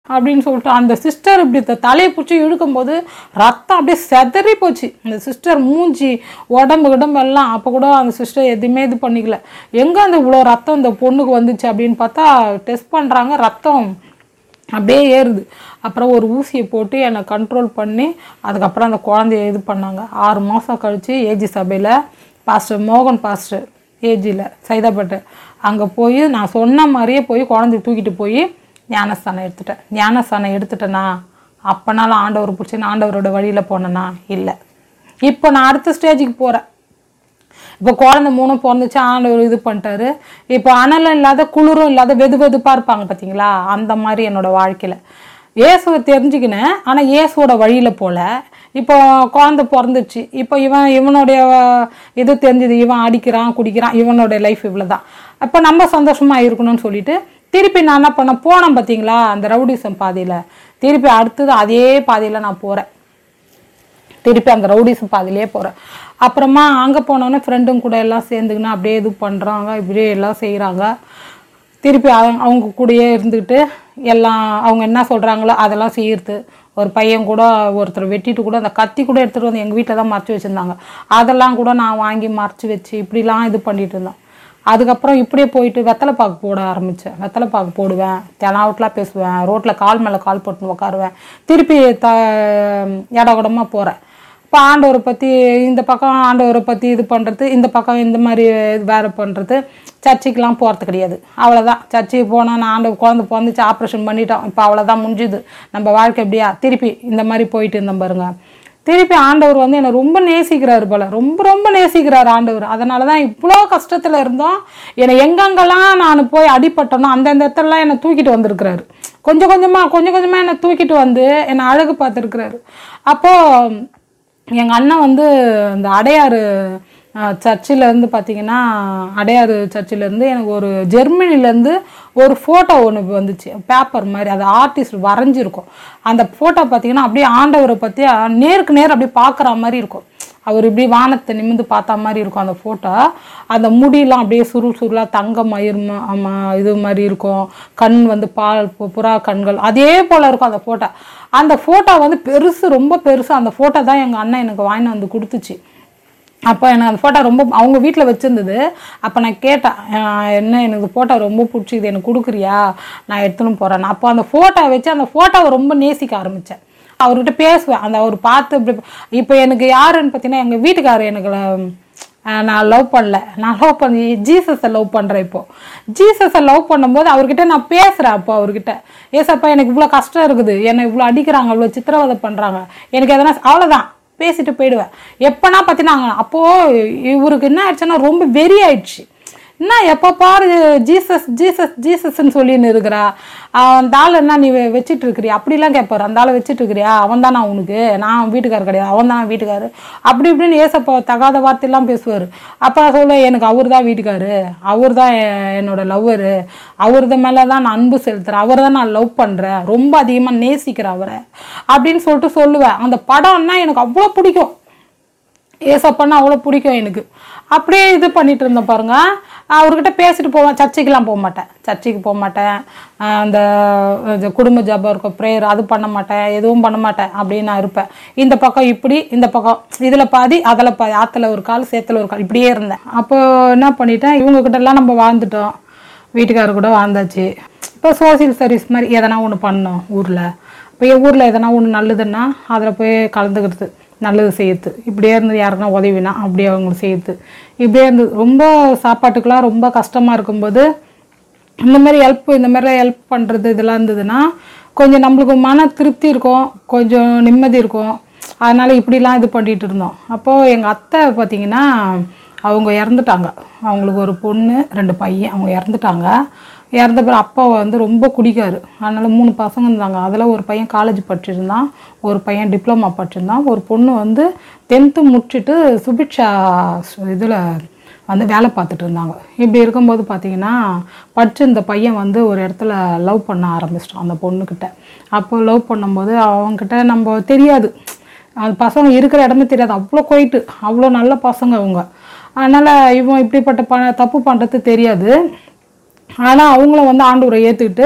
அப்படின்னு சொல்லிட்டு அந்த சிஸ்டர் இப்படி த- தலையை பிடிச்சி இழுக்கும்போது ரத்தம் அப்படியே செதறி போச்சு அந்த சிஸ்டர் மூஞ்சி உடம்பு கிடம்பு எல்லாம் அப்போ கூட அந்த சிஸ்டர் எதுவுமே இது பண்ணிக்கல எங்கே அந்த இவ்வளோ ரத்தம் இந்த பொண்ணுக்கு வந்துச்சு அப்படின்னு பார்த்தா டெஸ்ட் பண்ணுறாங்க ரத்தம் அப்படியே ஏறுது அப்புறம் ஒரு ஊசியை போட்டு என்னை கண்ட்ரோல் பண்ணி அதுக்கப்புறம் அந்த குழந்தைய இது பண்ணாங்க ஆறு மாதம் கழித்து ஏஜி சபையில் பாஸ்டர் மோகன் பாஸ்டர் ஏஜியில் சைதாப்பேட்டை அங்கே போய் நான் சொன்ன மாதிரியே போய் குழந்தைய தூக்கிட்டு போய் ஞானஸ்தானம் எடுத்துட்டேன் ஞானஸ்தானம் எடுத்துட்டேனா அப்போனாலும் ஆண்டவர் பிடிச்சி நான் ஆண்டவரோட வழியில் போனேனா இல்லை இப்போ நான் அடுத்த ஸ்டேஜுக்கு போகிறேன் இப்போ குழந்தை மூணும் பிறந்துச்சு ஆண்டவர் இது பண்ணிட்டாரு இப்போ அனலும் இல்லாத குளிரும் இல்லாத வெது வெதுப்பாக இருப்பாங்க பார்த்தீங்களா அந்த மாதிரி என்னோட வாழ்க்கையில் இயேசுவை தெரிஞ்சுக்கினேன் ஆனால் இயேசுவோட வழியில் போல இப்போ குழந்தை பிறந்துச்சு இப்போ இவன் இவனுடைய இது தெரிஞ்சது இவன் அடிக்கிறான் குடிக்கிறான் இவனோட லைஃப் இவ்வளோ தான் அப்போ நம்ம சந்தோஷமாக இருக்கணும்னு சொல்லிட்டு திருப்பி நான் என்ன பண்ண போனேன் பார்த்தீங்களா அந்த ரவுடிசம் பாதையில் திருப்பி அடுத்தது அதே பாதையில் நான் போகிறேன் திருப்பி அந்த ரவுடிசம் பாதிலே போகிறேன் அப்புறமா அங்கே போனோன்னே ஃப்ரெண்டும் கூட எல்லாம் சேர்ந்துக்கின்னு அப்படியே இது பண்ணுறாங்க இப்படியே எல்லாம் செய்கிறாங்க திருப்பி அவங்க அவங்க கூடயே இருந்துக்கிட்டு எல்லாம் அவங்க என்ன சொல்கிறாங்களோ அதெல்லாம் செய்யறது ஒரு பையன் கூட ஒருத்தர் வெட்டிட்டு கூட அந்த கத்தி கூட எடுத்துகிட்டு வந்து எங்கள் வீட்டில் தான் மறைச்சி வச்சுருந்தாங்க அதெல்லாம் கூட நான் வாங்கி மறைச்சி வச்சு இப்படிலாம் இது பண்ணிட்டு இருந்தேன் அதுக்கப்புறம் இப்படியே போயிட்டு வெத்தலை பாக்கு போட ஆரம்பித்தேன் வெத்தலை பாக்கு போடுவேன் தெனாவட்டெலாம் பேசுவேன் ரோட்டில் கால் மேலே கால் போட்டு உட்காருவேன் திருப்பி த இடகுடமாக போகிறேன் இப்போ ஆண்டவரை பற்றி இந்த பக்கம் ஆண்டவரை பற்றி இது பண்ணுறது இந்த பக்கம் இந்த மாதிரி வேறு பண்ணுறது சர்ச்சுக்கெலாம் போகிறது கிடையாது அவ்வளோதான் சர்ச்சுக்கு போனால் நான் ஆண்டவர் குழந்தை பிறந்துச்சு ஆப்ரேஷன் பண்ணிட்டோம் இப்போ அவ்வளோதான் முடிஞ்சுது நம்ம வாழ்க்கை எப்படியா திருப்பி இந்த மாதிரி போயிட்டு இருந்தோம் பாருங்க திருப்பி ஆண்டவர் வந்து என்னை ரொம்ப நேசிக்கிறாரு போல ரொம்ப ரொம்ப நேசிக்கிறார் ஆண்டவர் அதனால தான் இவ்வளோ கஷ்டத்தில் இருந்தோம் என்னை எங்கெங்கெல்லாம் நான் போய் அடிபட்டனோ அந்தந்த இடத்துலலாம் என்னை தூக்கிட்டு வந்திருக்கிறாரு கொஞ்சம் கொஞ்சமாக கொஞ்சம் கொஞ்சமாக என்னை தூக்கிட்டு வந்து என்னை அழகு பார்த்துருக்குறாரு அப்போது எங்கள் அண்ணன் வந்து இந்த அடையாறு சர்ச்சில் இருந்து பார்த்தீங்கன்னா அடையாறு சர்ச்சில் இருந்து எனக்கு ஒரு ஜெர்மனிலேருந்து ஒரு ஃபோட்டோ ஒன்று வந்துச்சு பேப்பர் மாதிரி அது ஆர்டிஸ்ட் வரைஞ்சிருக்கும் அந்த ஃபோட்டோ பார்த்தீங்கன்னா அப்படியே ஆண்டவரை பற்றி நேருக்கு நேர் அப்படியே பார்க்குற மாதிரி இருக்கும் அவர் இப்படி வானத்தை நிமிந்து பார்த்த மாதிரி இருக்கும் அந்த ஃபோட்டோ அந்த முடியெல்லாம் அப்படியே சுருள் சுருளாக தங்க மயிர் ம- ஆமா, இது மாதிரி இருக்கும் கண் வந்து பால் பு- புறா கண்கள் அதே போல் இருக்கும் அந்த ஃபோட்டோ அந்த ஃபோட்டோ வந்து பெருசு ரொம்ப பெருசு அந்த ஃபோட்டோ தான் எங்கள் அண்ணன் எனக்கு வாங்கிட்டு வந்து கொடுத்துச்சு அப்போ எனக்கு அந்த ஃபோட்டோ ரொம்ப அவங்க வீட்டில் வச்சுருந்தது அப்போ நான் கேட்டேன் "அஹ் என்ன எனக்கு ஃபோட்டோ ரொம்ப பிடிச்சிது எனக்கு கொடுக்குறியா நான் எடுத்துன்னு போகிறேன் அப்போ அந்த ஃபோட்டோ வச்சு அந்த ஃபோட்டோவை ரொம்ப நேசிக்க ஆரம்பித்தேன் அவர்கிட்ட பேசுவேன் அந்த அவர் பார்த்து இப்படி இப்போ எனக்கு யாருன்னு பார்த்தீங்கன்னா எங்கள் வீட்டுக்காரர் எனக்கு அஹ் நான் லவ் பண்ணல நான் லவ் பண்ணி ஜீசஸை லவ் பண்ணுறேன் இப்போ ஜீசஸை லவ் பண்ணும்போது அவர்கிட்ட நான் பேசுகிறேன் அப்போ அவர்கிட்ட ஏசப்பா எனக்கு இவ்வளோ கஷ்டம் இருக்குது என்னை இவ்வளோ அடிக்கிறாங்க இவ்வளோ சித்திரவதை பண்ணுறாங்க எனக்கு எதனா அவ்வளோதான் பேசிட்டு போயிடுவேன் எப்போனா பார்த்தீங்கன்னா அப்போது இவருக்கு என்ன ஆயிடுச்சுன்னா ரொம்ப வெறி ஆயிடுச்சு என்ன எப்போ பாரு ஜீசஸ் ஜீசஸ் ஜீசஸ்ன்னு சொல்லின்னு இருக்கிறா அவன் அந்த ஆள் என்ன நீ வெ- வச்சிட்டு இருக்கிறியா அப்படிலாம் கேட்பாரு அந்த ஆளை வச்சிட்டு இருக்கிறியா அவன் தான் உனக்கு நான் வீட்டுக்காரர் கிடையாது அவன் தான் வீட்டுக்காரு அப்படி இப்படின்னு ஏசப்பா தகாத வார்த்தையெல்லாம் பேசுவார் அப்போ சொல்ல எனக்கு அவர் தான் வீட்டுக்காரு அவர் தான் என்னோட லவ்வரு அவரது மேலே தான் நான் அன்பு செலுத்துறேன் அவரை தான் நான் லவ் பண்ணுறேன் ரொம்ப அதிகமாக நேசிக்கிறேன் அவரை அப்படின்னு சொல்லிட்டு சொல்லுவேன் அந்த படம்னா எனக்கு அவ்வளோ பிடிக்கும் ஏசப்பான்னா அவ்வளோ பிடிக்கும் எனக்கு அப்படியே இது பண்ணிட்டு இருந்தேன் பாருங்க அவர்கிட்ட பேசிட்டு போவேன் சர்ச்சுக்கெலாம் போக மாட்டேன் சர்ச்சுக்கு போக மாட்டேன் ஆஹ் அந்த இது குடும்ப ஜபம் இருக்கும் ப்ரேயர் அது பண்ண மாட்டேன் எதுவும் பண்ண மாட்டேன் அப்படின்னு நான் இருப்பேன் இந்த பக்கம் இப்படி இந்த பக்கம் இதில் பாதி அதில் பாதி ஆற்றுல ஒரு கால் சேத்துல ஒரு கால் இப்படியே இருந்தேன் அப்போ என்ன பண்ணிட்டேன் இவங்க கிட்ட எல்லாம் நம்ம வாழ்ந்துட்டோம் வீட்டுக்காரர் கூட வாழ்ந்தாச்சு இப்போ சோசியல் சர்வீஸ் மாதிரி எதனா ஒன்று பண்ணோம் ஊரில் இப்போ என் ஊரில் எதனா ஒன்று நல்லதுன்னா அதில் போய் கலந்துக்கிறது நல்லது செய்யுது இப்படியே இருந்து யாருக்குன்னா உதவினா அப்படியே அவங்களுக்கு செய்யுது இப்படியே இருந்து ரொம்ப சாப்பாட்டுக்கெல்லாம் ரொம்ப கஷ்டமாக இருக்கும்போது இந்த மாதிரி ஹெல்ப் இந்த மாதிரி ஹெல்ப் பண்ணுறது இதெல்லாம் இருந்ததுன்னா கொஞ்சம் நம்மளுக்கு மன திருப்தி இருக்கும் கொஞ்சம் நிம்மதி இருக்கும் அதனால் இப்படிலாம் இது பண்ணிட்டு இருந்தோம் அப்போது எங்கள் அத்தை பார்த்தீங்கன்னா அவங்க இறந்துட்டாங்க அவங்களுக்கு ஒரு பொண்ணு ரெண்டு பையன் அவங்க இறந்துட்டாங்க இறந்த பிறகு அப்பா வந்து ரொம்ப குடிக்காரு அதனால் மூணு பசங்க இருந்தாங்க அதில் ஒரு பையன் காலேஜ் படிச்சிருந்தான் ஒரு பையன் டிப்ளமா படிச்சிருந்தான் ஒரு பொண்ணு வந்து டென்த்து முடிச்சுட்டு சுபிக்ஷா இதில் வந்து வேலை பார்த்துட்டு இருந்தாங்க இப்படி இருக்கும்போது பார்த்தீங்கன்னா படிச்ச இந்த பையன் வந்து ஒரு இடத்துல லவ் பண்ண ஆரம்பிச்சிட்டான் அந்த பொண்ணுக்கிட்ட அப்போ லவ் பண்ணும்போது அவங்கக்கிட்ட நம்ம தெரியாது அது பசங்க இருக்கிற இடமே தெரியாது அவ்வளோ போயிட்டு அவ்வளோ நல்ல பசங்க அவங்க அதனால் இவன் இப்படிப்பட்ட ப தப்பு பண்ணுறது தெரியாது ஆனால் அவங்கள வந்து ஆண்டவரை ஏற்றுக்கிட்டு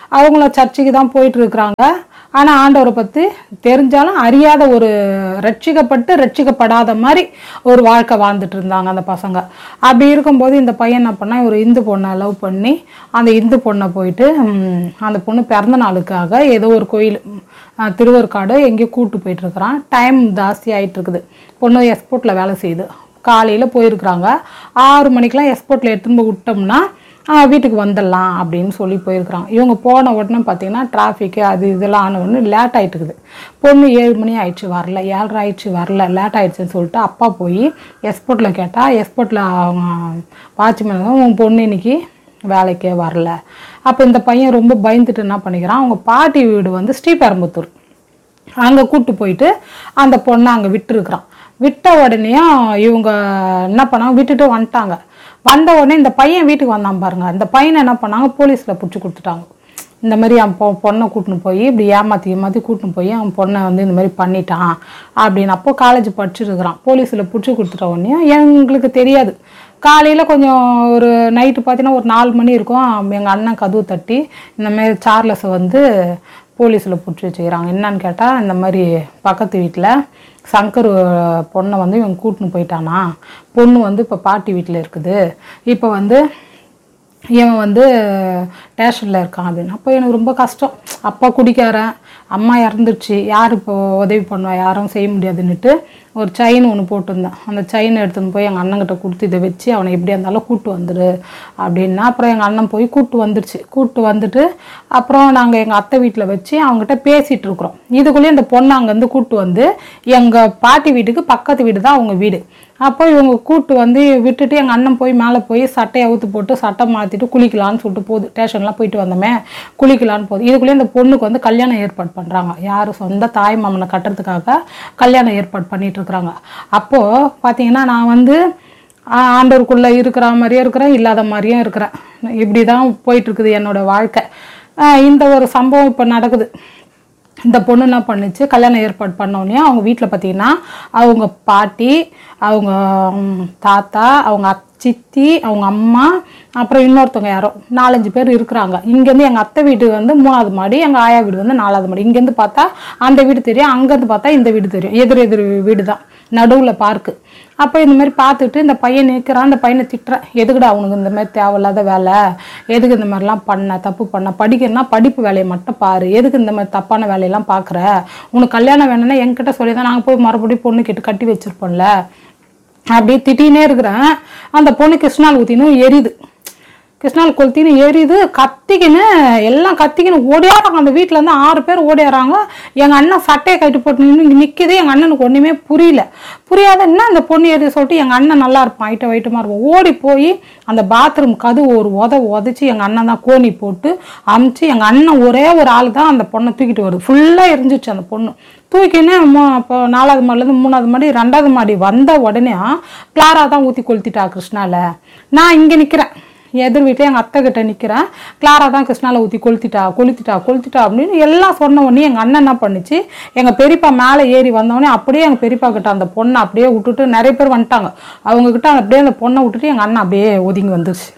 அவங்களும் சர்ச்சுக்கு தான் போயிட்டு இருக்கிறாங்க ஆனால் ஆண்டவரை பற்றி தெரிஞ்சாலும் அறியாத ஒரு ரட்சிக்கப்பட்டு ரட்சிக்கப்படாத மாதிரி ஒரு வாழ்க்கை வாழ்ந்துட்டு இருந்தாங்க அந்த பசங்க அப்படி இருக்கும்போது இந்த பையன் என்ன பண்ணா ஒரு இந்து பொண்ணை லவ் பண்ணி அந்த இந்து பொண்ணை போயிட்டு ம், அந்த பொண்ணு பிறந்த நாளுக்காக ஏதோ ஒரு கோயில் ம், ஆ, திருவருக்காடு எங்கேயோ கூட்டு போயிட்டு இருக்கிறான் டைம் ஜாஸ்தி ஆயிட்டு இருக்குது பொண்ணு எக்ஸ்போர்ட்டில் வேலை செய்யுது காலையில் போயிருக்கிறாங்க ஆறு மணிக்கெலாம் எக்ஸ்போர்ட்டில் எடுத்துன்னு போய் விட்டோம்னா ஆ, வீட்டுக்கு வந்துடலாம் அப்படின்னு சொல்லி போயிருக்கிறாங்க இவங்க போன உடனே பார்த்தீங்கன்னா டிராஃபிக்கு அது இதெல்லாம் ஆன உடனே லேட் ஆயிட்டு இருக்குது பொண்ணு ஏழு மணி ஆயிடுச்சு வரல ஏழரை ஆயிடுச்சு வரல லேட் ஆயிடுச்சுன்னு சொல்லிட்டு அப்பா போய் எஸ்போர்ட்டில் கேட்டால் எஸ்போர்ட்டில் அவங்க வாட்ச்மேன் உன் பொண்ணு இன்னைக்கு வேலைக்கே வரல அப்போ இந்த பையன் ரொம்ப பயந்துட்டு என்ன பண்ணிக்கிறான் அவங்க பாட்டி வீடு வந்து ஸ்ரீபெரும்புத்தூர் அங்கே கூட்டு போயிட்டு அந்த பொண்ணை அங்கே விட்டுருக்குறான் விட்ட உடனேயும் இவங்க என்ன பண்ணாங்க விட்டுட்டு வந்துட்டாங்க வந்த உடனே இந்த பையன் வீட்டுக்கு வந்தான் பாருங்க இந்த பையனை என்ன பண்ணாங்க போலீஸில் பிடிச்சி கொடுத்துட்டாங்க இந்த மாதிரி அவன் பொ பொண்ணை கூட்டின்னு போய் இப்படி ஏமாற்றி ஏமாற்றி கூட்டின்னு போய் அவன் பொண்ணை வந்து இந்த மாதிரி பண்ணிட்டான் அப்படின்னு அப்போ காலேஜ் படிச்சுருக்கிறான் போலீஸில் பிடிச்சி கொடுத்துட்ட உடனே எங்களுக்கு தெரியாது காலையில் கொஞ்சம் ஒரு நைட்டு பார்த்தீங்கன்னா ஒரு நாலு மணி இருக்கும் எங்கள் அண்ணன் கதவு தட்டி இந்த மாதிரி சார்லஸை வந்து போலீஸில் பிடிச்சி வச்சுக்கிறாங்க என்னன்னு கேட்டால் இந்த மாதிரி பக்கத்து வீட்டில் சங்கர் பொண்ணை வந்து இவன் கூட்டின்னு போயிட்டானா பொண்ணு வந்து இப்போ பாட்டி வீட்டில் இருக்குது இப்போ வந்து இவன் வந்து ஸ்டேஷனில் இருக்கான் அப்படின்னு அப்போ எனக்கு ரொம்ப கஷ்டம் அப்பா குடிக்காரன் அம்மா இறந்துருச்சு யார் இப்போ உதவி பண்ணுவா யாரும் செய்ய முடியாதுன்னுட்டு ஒரு செயின் ஒன்று போட்டிருந்தேன் அந்த செயின் எடுத்துன்னு போய் எங்கள் அண்ணன்கிட்ட கொடுத்து இதை வச்சு அவனை எப்படியா இருந்தாலும் கூட்டு வந்துடு அப்படின்னா அப்புறம் எங்கள் அண்ணன் போய் கூட்டு வந்துடுச்சு கூட்டு வந்துட்டு அப்புறம் நாங்கள் எங்கள் அத்தை வீட்டில் வச்சு அவங்ககிட்ட பேசிகிட்டு இருக்கிறோம் இதுக்குள்ளேயே இந்த பொண்ணு அங்கேருந்து கூட்டு வந்து எங்கள் பாட்டி வீட்டுக்கு பக்கத்து வீடு தான் அவங்க வீடு அப்போ இவங்க கூட்டு வந்து விட்டுட்டு எங்கள் அண்ணன் போய் மேலே போய் சட்டையை அவுத்து போட்டு சட்டை மாற்றிட்டு குளிக்கலான்னு சொல்லிட்டு போகுது ஸ்டேஷன்லாம் போயிட்டு வந்தோமே குளிக்கலான்னு போகுது இதுக்குள்ளேயே இந்த பொண்ணுக்கு வந்து கல்யாணம் ஏற்பாடு பண்ணுறாங்க யார் சொந்த தாய் மாமனை கட்டுறதுக்காக கல்யாணம் ஏற்பாடு பண்ணிட்டு இருக்கிறாங்க அப்போது பார்த்தீங்கன்னா நான் வந்து ஆ- ஆண்டவருக்குள்ளே இருக்கிற மாதிரியும் இருக்கிறேன் இல்லாத மாதிரியும் இருக்கிறேன் இப்படி தான் போயிட்டுருக்குது என்னோட வாழ்க்கை ஆ, இந்த ஒரு சம்பவம் இப்போ நடக்குது இந்த பொண்ணு என்ன பண்ணுச்சு கல்யாணம் ஏற்பாடு பண்ணோடனே அவங்க வீட்டில் பார்த்தீங்கன்னா அவங்க பாட்டி அவங்க ம், தாத்தா அவங்க அத்- சித்தி அவங்க அம்மா அப்புறம் இன்னொருத்தவங்க யாரோ நாலஞ்சு பேர் இருக்கிறாங்க இங்கேருந்து எங்கள் அத்தை வீடு வந்து மூணாவது மாடி எங்கள் ஆயா வீடு வந்து நாலாவது மாடி இங்கேருந்து பார்த்தா அந்த வீடு தெரியும் அங்கேருந்து பார்த்தா இந்த வீடு தெரியும் எதிர் எதிர் வீடு தான் நடுவில் பார்க்கு அப்போ இந்த மாதிரி பார்த்துட்டு இந்த பையன் நிற்கிறான் அந்த பையனை திட்டுறேன் எதுக்குடா அவனுக்கு இந்த மாதிரி தேவையில்லாத வேலை எதுக்கு இந்த மாதிரிலாம் பண்ண தப்பு பண்ண படிக்கணும்னா படிப்பு வேலையை மட்டும் பாரு எதுக்கு இந்த மாதிரி தப்பான வேலையெல்லாம் பார்க்குற உனக்கு கல்யாணம் வேணும்னா என்கிட்ட சொல்லி தான் நாங்கள் போய் மறுபடியும் பொண்ணு கிட்ட கட்டி வச்சிருப்போம்ல அப்படியே திட்டினே இருக்கிறேன் அந்த பொண்ணு கிருஷ்ணால் ஊற்றினும் எரியுது கிருஷ்ணால் கொளுத்தின்னு எரியுது கத்திக்கின்னு எல்லாம் கத்திக்கின்னு ஓடியாடுறாங்க அந்த வீட்டில் இருந்து ஆறு பேர் ஓடியாடுறாங்க எங்கள் அண்ணன் சட்டையை கட்டி போட்டு நின்று நிற்கிது எங்கள் அண்ணனுக்கு ஒன்றுமே புரியல புரியாத என்ன அந்த பொண்ணு எரி சொல்லிட்டு எங்கள் அண்ணன் நல்லா இருப்பான் ஐட்ட வைட்டமாக இருப்பான் ஓடி போய் அந்த பாத்ரூம் கதவு ஒரு உத உதச்சி எங்கள் அண்ணன் தான் கோணி போட்டு அமுச்சு எங்கள் அண்ணன் ஒரே ஒரு ஆள் தான் அந்த பொண்ணை தூக்கிட்டு வருது ஃபுல்லாக எரிஞ்சிச்சு அந்த பொண்ணு தூக்கின்னு மூ- அப்போ நாலாவது மாடிலேருந்து மூணாவது மாடி ரெண்டாவது மாடி வந்த உடனே கிளாரா தான் ஊற்றி கொளுத்திட்டா கிருஷ்ணால நான் இங்கே நிற்கிறேன் எதிர் வீட்டில் எங்கள் அத்தை கிட்ட நிற்கிறேன் கிளாரா தான் கிருஷ்ணால ஊற்றி கொளுத்திட்டா கொளுத்திட்டா கொளுத்திட்டா அப்படின்னு எல்லாம் சொன்ன உடனே எங்கள் அண்ணன் என்ன பண்ணுச்சு எங்கள் பெரியப்பா மேலே ஏறி வந்தோடனே அப்படியே எங்கள் பெரியப்பா கிட்ட அந்த பொண்ணை அப்படியே விட்டுட்டு நிறைய பேர் வந்துட்டாங்க அவங்க கிட்ட அப்படியே அந்த பொண்ணை விட்டுட்டு எங்கள் அண்ணன் அப்படியே ஒதுங்கி வந்துருச்சு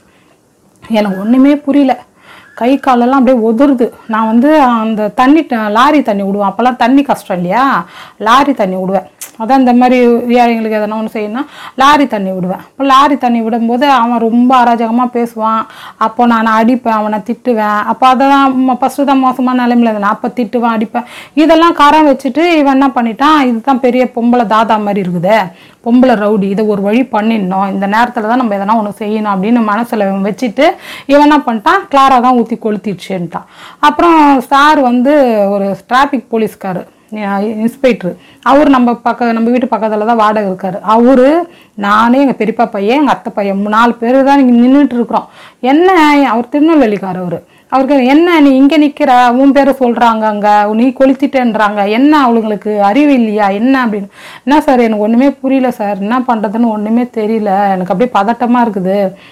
எனக்கு ஒன்றுமே புரியல கை காலெல்லாம் அப்படியே உதிருது நான் வந்து அந்த தண்ணி ட- லாரி தண்ணி விடுவேன் அப்போல்லாம் தண்ணி கஷ்டம் இல்லையா லாரி தண்ணி விடுவேன் அதான் இந்த மாதிரி ஏழைங்களுக்கு எதனா ஒன்று செய்யணும்னா லாரி தண்ணி விடுவேன் இப்போ லாரி தண்ணி விடும்போது அவன் ரொம்ப அராஜகமாக பேசுவான் அப்போ நான் அடிப்பேன் அவனை திட்டுவேன் அப்போ அதெல்லாம் ஃபஸ்ட்டு தான் மோசமான நிலைமையில இருந்தேன் அப்போ திட்டுவேன் அடிப்பேன் இதெல்லாம் கரம் வச்சுட்டு இவன் என்ன பண்ணிட்டான் இதுதான் பெரிய பொம்பளை தாதா மாதிரி இருக்குதே பொம்பளை ரவுடி இதை ஒரு வழி பண்ணிடணும் இந்த நேரத்தில் தான் நம்ம எதனா ஒன்று செய்யணும் அப்படின்னு மனசில் வச்சுட்டு இவன் என்ன பண்ணிட்டான் கிளாரா தான் ஊற்றி கொளுத்திடுச்சுன்ட்டான் அப்புறம் சார் வந்து ஒரு டிராஃபிக் போலீஸ்காரு இன்ஸ்பெக்டர் அவர் நம்ம பக்க நம்ம வீட்டு பக்கத்தில் தான் வாடகை இருக்காரு அவரு நானே எங்கள் பெரியப்பா பையன் எங்கள் அத்தை பையன் மூணு நாலு பேர் தான் இங்கே நின்றுட்டு இருக்கிறோம் என்ன அவர் திருநெல்வேலிக்கார் அவர் அவருக்கு என்ன நீ இங்கே நிற்கிற உன் பேரை சொல்கிறாங்க அங்கே நீ கொளுத்திட்டேன்றாங்க என்ன அவளுங்களுக்கு அறிவு இல்லையா என்ன அப்படின்னு என்ன சார் எனக்கு ஒன்றுமே புரியல சார் என்ன பண்ணுறதுன்னு ஒன்றுமே தெரியல எனக்கு அப்படியே பதட்டமாக இருக்குது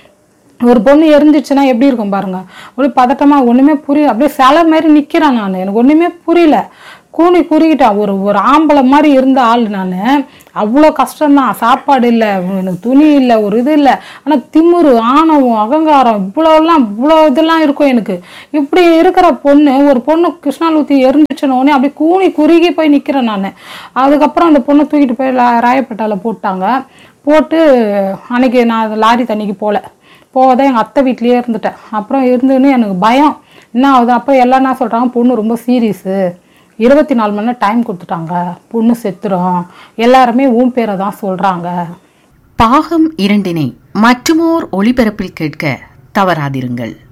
ஒரு பொண்ணு எரிஞ்சிச்சுன்னா எப்படி இருக்கும் பாருங்க ஒரு பதட்டமாக ஒன்றுமே புரியல அப்படியே சிலை மாதிரி நிற்கிறேன் நான் எனக்கு ஒன்றுமே புரியல கூனி குறுகிட்டேன் ஒரு ஒரு ஆம்பளை மாதிரி இருந்த ஆள் நான் அவ்வளோ கஷ்டம்தான் சாப்பாடு இல்லை எனக்கு துணி இல்லை ஒரு இது இல்லை ஆனால் திமிரு ஆணவம் அகங்காரம் இவ்வளோலாம் இவ்வளோ இதெல்லாம் இருக்கும் எனக்கு இப்படி இருக்கிற பொண்ணு ஒரு பொண்ணு கிருஷ்ணால் ஊற்றி எரிஞ்சிச்சுனோடனே அப்படியே கூனி குறுகி போய் நிற்கிறேன் நான் அதுக்கப்புறம் அந்த பொண்ணை தூக்கிட்டு போய் லா- ராயப்பேட்டால போட்டாங்க போட்டு அன்னைக்கு நான் லாரி தண்ணிக்கு போகல போகாத எங்கள் அத்தை வீட்லேயே இருந்துட்டேன் அப்புறம் இருந்துன்னு எனக்கு பயம் என்ன ஆகுது அப்போ எல்லாம் என்ன சொல்கிறாங்க பொண்ணு ரொம்ப சீரியஸு இருபத்தி நாலு மணி நேரம் டைம் கொடுத்துட்டாங்க பொண்ணு செத்துரும் எல்லாருமே உன் பேரை தான் சொல்கிறாங்க பாகம் இரண்டினை மற்றுமோர் ஒளிபரப்பில் கேட்க தவறாதிருங்கள்